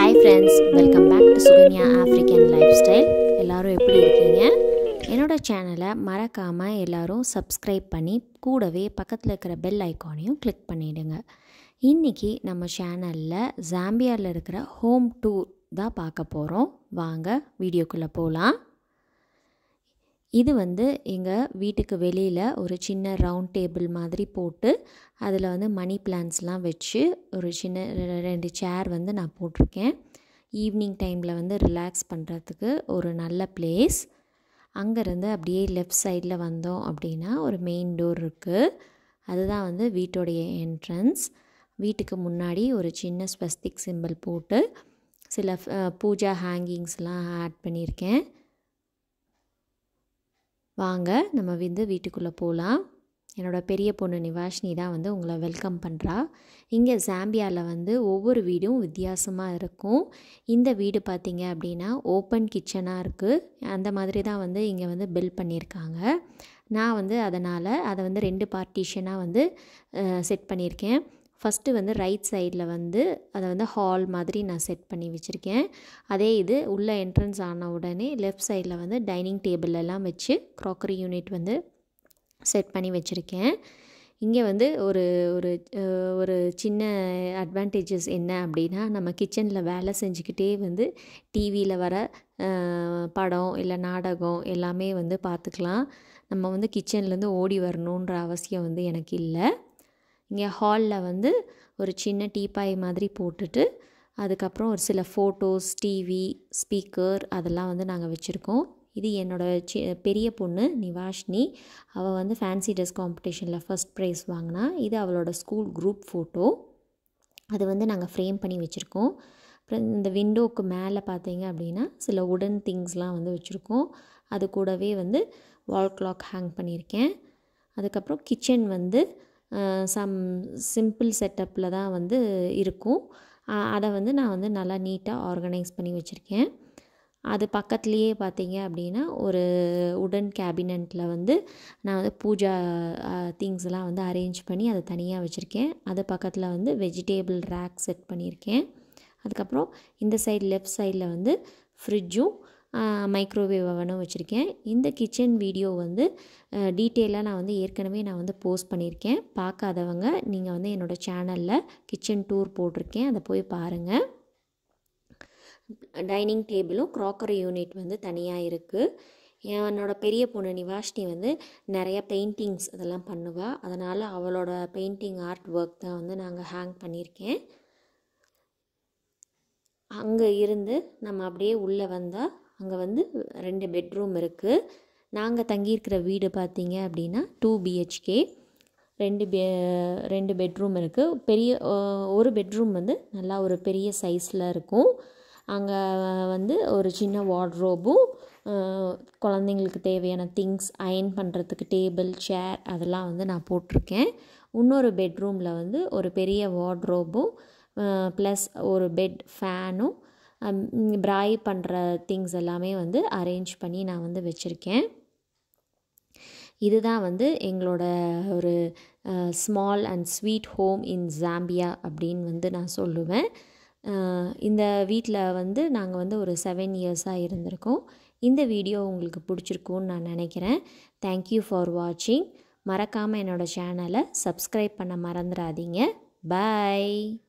hi friends welcome back to Sukanya African lifestyle எல்லோரும் எப்படி இருக்கீங்க என்னோடய சேனலை மறக்காமல் எல்லோரும் சப்ஸ்கிரைப் பண்ணி கூடவே பக்கத்தில் இருக்கிற பெல் ஐக்கானையும் கிளிக் பண்ணிவிடுங்க இன்றைக்கி நம்ம சேனலில் ஜாம்பியாவில் இருக்கிற ஹோம் டூர் தான் பார்க்க போகிறோம் வாங்க வீடியோக்குள்ளே போகலாம் இது வந்து எங்கள் வீட்டுக்கு வெளியில் ஒரு சின்ன ரவுண்ட் டேபிள் மாதிரி போட்டு அதில் வந்து மணி பிளான்ட்ஸ்லாம் வச்சு ஒரு சின்ன ரெ- ரெண்டு சேர் வந்து நான் போட்டிருக்கேன் ஈவினிங் டைமில் வந்து ரிலாக்ஸ் பண்ணுறதுக்கு ஒரு நல்ல பிளேஸ் அங்கேருந்து அப்படியே லெஃப்ட் சைடில் வந்தோம் அப்படின்னா ஒரு மெயின் டோர் இருக்குது அதுதான் வந்து வீட்டோடைய என்ட்ரன்ஸ் வீட்டுக்கு முன்னாடி ஒரு சின்ன ஸ்வஸ்திக் சிம்பிள் போட்டு சில அஹ், பூஜா ஹேங்கிங்ஸ்லாம் ஆட் பண்ணியிருக்கேன் வாங்க நம்ம வந்து வீட்டுக்குள்ளே போகலாம் என்னோட பெரிய பொண்ணு நிவாஷினி தான் வந்து உங்களை வெல்கம் பண்ணுறா இங்கே ஜாம்பியாவில் வந்து ஒவ்வொரு வீடும் வித்தியாசமாக இருக்கும் இந்த வீடு பார்த்தீங்க அப்படின்னா ஓப்பன் கிச்சனாக இருக்குது அந்த மாதிரி தான் வந்து இங்கே வந்து பில்ட் பண்ணியிருக்காங்க நான் வந்து அதனால் அதை வந்து ரெண்டு பார்ட்டிஷனாக வந்து செட் பண்ணியிருக்கேன் ஃபஸ்ட்டு வந்து ரைட் சைடில் வந்து அதை வந்து ஹால் மாதிரி நான் செட் பண்ணி வச்சுருக்கேன் அதே இது உள்ள என்ட்ரன்ஸ் ஆன உடனே லெஃப்ட் சைடில் வந்து டைனிங் டேபிள் எல்லாம் வச்சு க்ராக்கரி யூனிட் வந்து செட் பண்ணி வச்சுருக்கேன் இங்கே வந்து ஒரு ஒரு அஹ், ஒரு சின்ன அட்வான்டேஜஸ் என்ன அப்படின்னா நம்ம கிச்சனில் வேலை செஞ்சுக்கிட்டே வந்து டிவியில் வர அஹ், படம் இல்லை நாடகம் எல்லாமே வந்து பார்த்துக்கலாம் நம்ம வந்து கிச்சன்லேருந்து ஓடி வரணுன்ற அவசியம் வந்து எனக்கு இல்லை இங்கே ஹாலில் வந்து ஒரு சின்ன டீப்பாய் மாதிரி போட்டுட்டு அதுக்கப்புறம் ஒரு சில ஃபோட்டோஸ் டிவி ஸ்பீக்கர் அதெல்லாம் வந்து நாங்கள் வச்சுருக்கோம் இது என்னோடய சி பெரிய பொண்ணு நிவாஷினி அவள் வந்து ஃபேன்சி ட்ரெஸ் காம்படிஷனில் ஃபஸ்ட் ப்ரைஸ் வாங்கினா இது அவளோட ஸ்கூல் குரூப் ஃபோட்டோ அது வந்து நாங்கள் ஃப்ரேம் பண்ணி வச்சுருக்கோம் அப்புறம் இந்த விண்டோவுக்கு மேலே பார்த்தீங்க அப்படின்னா சில உடன் திங்ஸ்லாம் வந்து வச்சுருக்கோம் அது கூடவே வந்து வால் கிளாக் ஹேங் பண்ணியிருக்கேன் அதுக்கப்புறம் கிச்சன் வந்து சம் சிம்பிள் செட்டப்பில் தான் வந்து இருக்கும் அஹ் அதை வந்து நான் வந்து நல்லா நீட்டாக ஆர்கனைஸ் பண்ணி வச்சுருக்கேன் அது பக்கத்துலேயே பார்த்தீங்க அப்படின்னா ஒரு உடன் கேபினட்டில் வந்து நான் வந்து பூஜா திங்ஸ்லாம் வந்து அரேஞ்ச் பண்ணி அதை தனியாக வச்சுருக்கேன் அது பக்கத்தில் வந்து வெஜிடேபிள் ரேக் செட் பண்ணியிருக்கேன் அதுக்கப்புறம் இந்த சைடு லெஃப்ட் சைடில் வந்து ஃப்ரிட்ஜும் மைக்ரோவேவ் அவனும் வச்சுருக்கேன் இந்த கிச்சன் வீடியோ வந்து டீட்டெயிலாக நான் வந்து ஏற்கனவே நான் வந்து போஸ்ட் பண்ணியிருக்கேன் பார்க்காதவங்க நீங்கள் வந்து என்னோடய சேனலில் கிச்சன் டூர் போட்டிருக்கேன் அதை போய் பாருங்கள் டைனிங் டேபிளும் க்ராக்கரி யூனிட் வந்து தனியாக இருக்குது என்னோட பெரிய பொண்ணு நிவாஷினி வந்து நிறைய பெயிண்டிங்ஸ் அதெல்லாம் பண்ணுவாள் அதனால் அவளோட பெயிண்டிங் ஆர்ட் ஒர்க் தான் வந்து நாங்கள் ஹேங் பண்ணியிருக்கேன் அங்கே இருந்து நம்ம அப்படியே உள்ளே வந்தால் அங்கே வந்து ரெண்டு பெட்ரூம் இருக்குது நாங்கள் தங்கியிருக்கிற வீடு பார்த்தீங்க அப்படின்னா டூ பிஹெச்கே ரெண்டு பெ ரெண்டு பெட்ரூம் இருக்குது பெரிய அஹ், ஒரு பெட்ரூம் வந்து நல்லா ஒரு பெரிய சைஸில் இருக்கும் அங்கே வந்து ஒரு சின்ன வார்ட்ரோபும் குழந்தைங்களுக்கு தேவையான திங்ஸ் அயன் பண்ணுறதுக்கு டேபிள் சேர் அதெல்லாம் வந்து நான் போட்டிருக்கேன் இன்னொரு பெட்ரூமில் வந்து ஒரு பெரிய வார்ட்ரோபும் ப்ளஸ் ஒரு பெட் ஃபேனும் ப்ராய் பண்ணுற திங்ஸ் எல்லாமே வந்து அரேஞ்ச் பண்ணி நான் வந்து வச்சுருக்கேன் இதுதான் வந்து எங்களோட ஒரு small and sweet home in Zambia அப்படின்னு வந்து நான் சொல்லுவேன் அஹ், இந்த வீட்டில் வந்து நாங்கள் வந்து ஒரு செவன் இயர்ஸாக இருந்திருக்கோம் இந்த வீடியோ உங்களுக்கு பிடிச்சிருக்குன்னு நான் நினைக்கிறேன் தேங்க்யூ ஃபார் வாட்சிங் மறக்காமல் என்னோடய சேனலை சப்ஸ்கிரைப் பண்ண மறந்துடாதீங்க பாய்